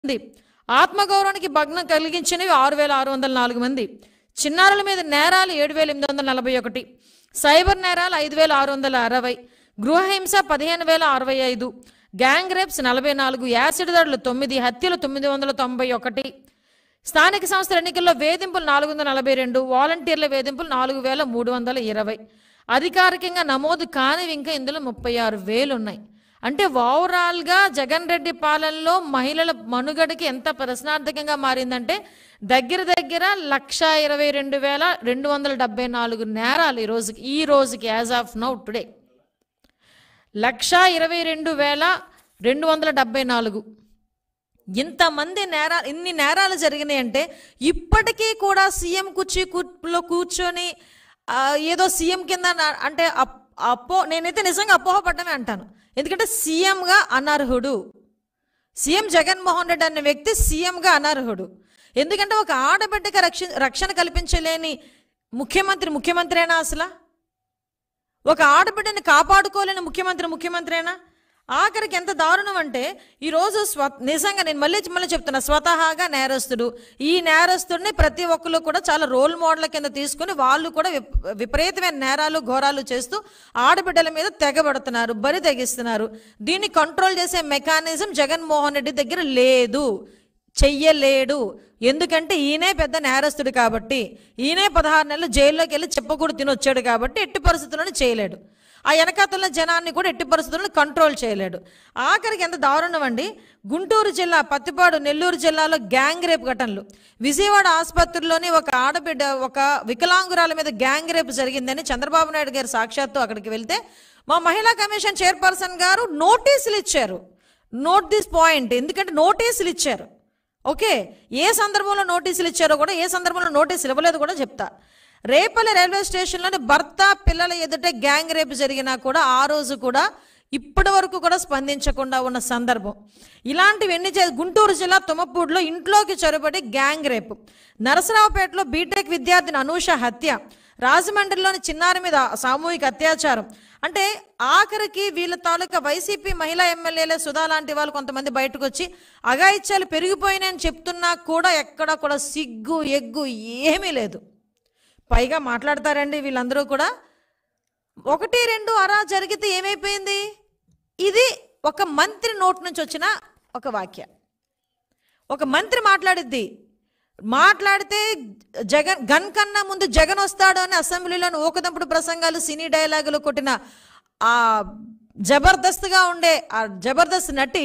మంది ఆత్మగౌరవానికి భగ్నం కలిగించినవి ఆరు వేల ఆరు వందల నాలుగు మంది చిన్నారుల మీద నేరాలు ఏడు వేల ఎనిమిది వందల నలభై ఒకటి సైబర్ నేరాలు ఐదు వేల ఆరు వందల అరవై గృహహింస పదిహేను వేల అరవై ఐదు గ్యాంగ్ రేప్స్ నలభై నాలుగు యాసిడ్ దాడులు తొమ్మిది హత్యలు తొమ్మిది వందల తొంభై ఒకటి స్థానిక సంస్థల ఎన్నికల్లో వేధింపులు నాలుగు వందల నలభై రెండు వాలంటీర్ల వేధింపులు నాలుగు వేల మూడు వందల ఇరవై అధికారికంగా నమోదు కానివి ఇంకా ఇందులో ముప్పై ఆరు వేలు ఉన్నాయి అంటే ఓవరాల్గా జగన్ రెడ్డి పాలనలో మహిళల మనుగడకి ఎంత ప్రశ్నార్థకంగా మారిందంటే దగ్గర దగ్గర లక్ష ఇరవై రెండు వేల రెండు వందల డెబ్బై నాలుగు నేరాలు ఈ రోజుకి ఈ రోజుకి as of now today lakh ఇరవై రెండు వేల రెండు వందల డెబ్బై నాలుగు ఇంతమంది నేరా ఇన్ని నేరాలు జరిగినాయి అంటే ఇప్పటికీ కూడా సీఎం కుర్చీ కూర్చులో కూర్చొని ఆ, ఏదో సీఎం కింద నా- అంటే అప్- అపో నేనైతే నిజంగా అపోహపడ్డమే అంటాను ఎందుకంటే సీఎంగా అనర్హుడు సీఎం జగన్మోహన్ రెడ్డి అనే వ్యక్తి సీఎంగా అనర్హుడు ఎందుకంటే ఒక ఆడబిడ్డకి రక్ష రక్షణ కల్పించలేని ముఖ్యమంత్రి ముఖ్యమంత్రేనా అసలు ఒక ఆడబిడ్డని కాపాడుకోలేని ముఖ్యమంత్రి ముఖ్యమంత్రేనా ఆఖరికి ఎంత దారుణం అంటే ఈరోజు స్వ నిజంగా నేను మళ్ళీ మళ్ళీ చెప్తున్నా స్వతహాగా నేరస్తుడు ఈ నేరస్తుడిని ప్రతి ఒక్కరు కూడా చాలా రోల్ మోడల్ కింద తీసుకుని వాళ్ళు కూడా విప- విపరీతమైన నేరాలు ఘోరాలు చేస్తూ ఆడబిడ్డల మీద తెగబడుతున్నారు బరి తెగిస్తున్నారు దీన్ని కంట్రోల్ చేసే మెకానిజం జగన్మోహన్ రెడ్డి దగ్గర లేదు చెయ్యలేడు ఎందుకంటే ఈయనే పెద్ద నేరస్తుడు కాబట్టి ఈయనే పదహారు నెలలు జైల్లోకి వెళ్ళి చెప్పకూడదు తినొచ్చాడు కాబట్టి ఎట్టి పరిస్థితుల్లోనూ చేయలేడు ఆ వెనకాతల జనాన్ని కూడా ఎట్టి పరిస్థితుల్లో కంట్రోల్ చేయలేడు ఆఖరికి ఎంత దారుణం అండి గుంటూరు జిల్లా పత్తిపాడు నెల్లూరు జిల్లాలో గ్యాంగ్ రేప్ ఘటనలు విజయవాడ ఆసుపత్రిలోని ఒక ఆడబిడ్డ ఒక వికలాంగురాల మీద గ్యాంగ్ రేప్ జరిగిందని చంద్రబాబు నాయుడు గారు సాక్షాత్తు అక్కడికి వెళ్తే మా మహిళా కమిషన్ చైర్పర్సన్ గారు నోటీసులు ఇచ్చారు నోట్ దిస్ పాయింట్ ఎందుకంటే నోటీసులు ఇచ్చారు ఓకే ఏ సందర్భంలో నోటీసులు ఇచ్చారో కూడా ఏ సందర్భంలో నోటీసులు ఇవ్వలేదు కూడా చెప్తా రేపల్లి రైల్వే స్టేషన్లోని భర్త పిల్లల ఎదుట గ్యాంగ్ రేపు జరిగినా కూడా ఆ రోజు కూడా ఇప్పటి వరకు కూడా స్పందించకుండా ఉన్న సందర్భం ఇలాంటివి ఎన్ని చే గుంటూరు జిల్లా తుమ్మపూడిలో ఇంట్లోకి చొరబడి గ్యాంగ్ రేపు నరసరావుపేటలో బీటెక్ విద్యార్థిని అనూష హత్య రాజమండ్రిలోని చిన్నారి మీద సామూహిక అత్యాచారం అంటే ఆఖరికి వీళ్ళ తాలూకా వైసీపీ మహిళా ఎమ్మెల్యేలే సుధా లాంటి వాళ్ళు కొంతమంది బయటకు వచ్చి అఘాయిత్యాలు పెరిగిపోయినాయని చెప్తున్నా కూడా ఎక్కడ కూడా సిగ్గు ఎగ్గు ఏమీ లేదు పైగా మాట్లాడతారండి వీళ్ళందరూ కూడా ఒకటి రెండు అరా జరిగితే ఏమైపోయింది ఇది ఒక మంత్రి నోట్ నుంచి వచ్చిన ఒక వాక్య ఒక మంత్రి మాట్లాడిద్ది మాట్లాడితే జగన్ గన్ కన్నా ముందు జగన్ వస్తాడు అని అసెంబ్లీలోని ఊకదంపుడు ప్రసంగాలు సినీ డైలాగులు కొట్టిన ఆ జబర్దస్త్గా ఉండే ఆ జబర్దస్త్ నటి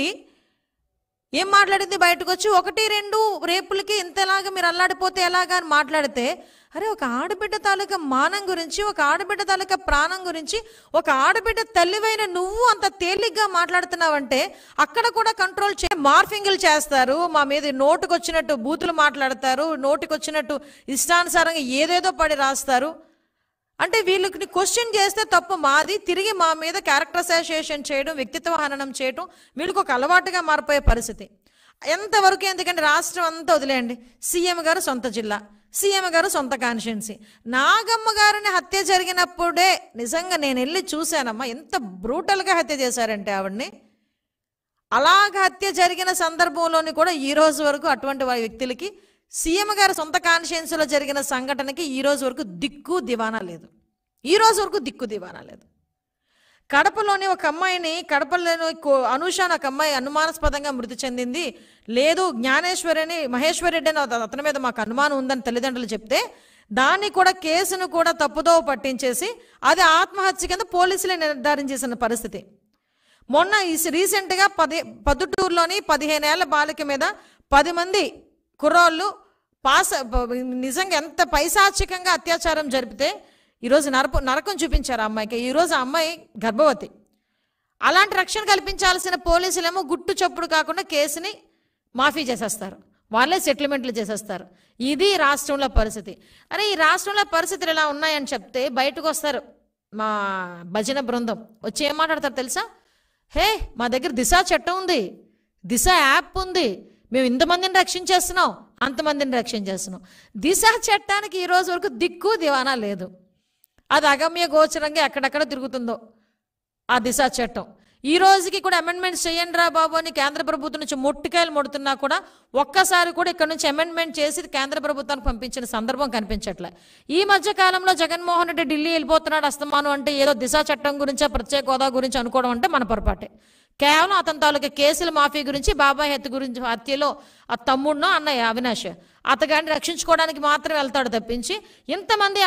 ఏం మాట్లాడింది బయటకు వచ్చి ఒకటి రెండు రేపులకి ఇంతలాగా మీరు అల్లాడిపోతే ఎలాగా అని మాట్లాడితే అరే ఒక ఆడబిడ్డ తాలూకా మానం గురించి ఒక ఆడబిడ్డ తాలూకా ప్రాణం గురించి ఒక ఆడబిడ్డ తల్లివైన నువ్వు అంత తేలిగ్గా మాట్లాడుతున్నావంటే అక్కడ కూడా కంట్రోల్ చే మార్ఫింగ్లు చేస్తారు మా మీద నోటుకొచ్చినట్టు బూతులు మాట్లాడతారు నోటికొచ్చినట్టు ఇష్టానుసారంగా ఏదేదో పడి రాస్తారు అంటే వీళ్ళకి క్వశ్చన్ చేస్తే తప్పు మాది తిరిగి మా మీద క్యారెక్టర్ అసోసియేషన్ చేయడం వ్యక్తిత్వ హననం చేయడం వీళ్ళకి ఒక అలవాటుగా మారిపోయే పరిస్థితి ఎంతవరకు ఎందుకంటే రాష్ట్రం అంతా వదిలేయండి సీఎం గారు సొంత జిల్లా సీఎం గారు సొంత కాన్స్టిట్యున్సీ నాగమ్మ గారిని హత్య జరిగినప్పుడే నిజంగా నేను వెళ్ళి చూశానమ్మా ఎంత బ్రూటల్గా హత్య చేశారంటే ఆవిడ్ని అలాగ హత్య జరిగిన సందర్భంలోని కూడా ఈ రోజు వరకు అటువంటి వా- వ్యక్తులకి సీఎం గారి సొంత కాన్షియన్స్లో జరిగిన సంఘటనకి ఈ రోజు వరకు దిక్కు దివానా లేదు ఈ రోజు వరకు దిక్కు దివానా లేదు కడపలోని ఒక అమ్మాయిని కడపలోని కో- అనూష అని ఒక అమ్మాయి అనుమానాస్పదంగా మృతి చెందింది లేదు జ్ఞానేశ్వరిని మహేశ్వర్ రెడ్డి అని అత- అతని మీద మాకు అనుమానం ఉందని తల్లిదండ్రులు చెప్తే దాన్ని కూడా కేసును కూడా తప్పుదో పట్టించేసి అది ఆత్మహత్య కింద పోలీసులే నిర్ధారించేసిన పరిస్థితి మొన్న ఈ రీసెంట్గా పది పదుటూరులోని పదిహేనేళ్ల బాలిక మీద పది మంది కుర్రోళ్ళు పాస ప- నిజంగా ఎంత పైశాచికంగా అత్యాచారం జరిపితే ఈరోజు నరపు నరకం చూపించారు ఆ అమ్మాయికి ఈరోజు ఆ అమ్మాయి గర్భవతి అలాంటి రక్షణ కల్పించాల్సిన పోలీసులేమో గుట్టు చప్పుడు కాకుండా కేసుని మాఫీ చేసేస్తారు వాళ్ళే సెటిల్మెంట్లు చేసేస్తారు ఇది రాష్ట్రంలో పరిస్థితి అరే ఈ రాష్ట్రంలో పరిస్థితులు ఎలా ఉన్నాయని చెప్తే బయటకు వస్తారు మా భజన బృందం వచ్చి ఏం మాట్లాడతారు తెలుసా హే మా దగ్గర దిశ చట్టం ఉంది దిశ యాప్ ఉంది మేము ఇంతమందిని రక్షించేస్తున్నాం అంతమందిని రక్షించేస్తున్నాం దిశ చట్టానికి ఈ రోజు వరకు దిక్కు దివానా లేదు అది అగమ్య గోచరంగా ఎక్కడెక్కడ తిరుగుతుందో ఆ దిశ చట్టం ఈ రోజుకి కూడా అమెండ్మెంట్స్ చేయండి రా బాబు అని కేంద్ర ప్రభుత్వం నుంచి మొట్టికాయలు మొడుతున్నా కూడా ఒక్కసారి కూడా ఇక్కడ నుంచి అమెండ్మెంట్ చేసి కేంద్ర ప్రభుత్వానికి పంపించిన సందర్భం కనిపించట్లే ఈ మధ్య కాలంలో జగన్మోహన్ రెడ్డి ఢిల్లీ వెళ్ళిపోతున్నాడు అస్తమానం అంటే ఏదో దిశ చట్టం గురించి ప్రత్యేక హోదా గురించి అనుకోవడం అంటే మన పొరపాటే కేవలం అతని తాలూకా కేసుల మాఫీ గురించి బాబాయ్ హత్య గురించి హత్యలో ఆ తమ్ముడినో అన్నయ్య అవినాష్ అతగాడిని రక్షించుకోవడానికి మాత్రం వెళ్తాడు తప్పించి ఇంతమంది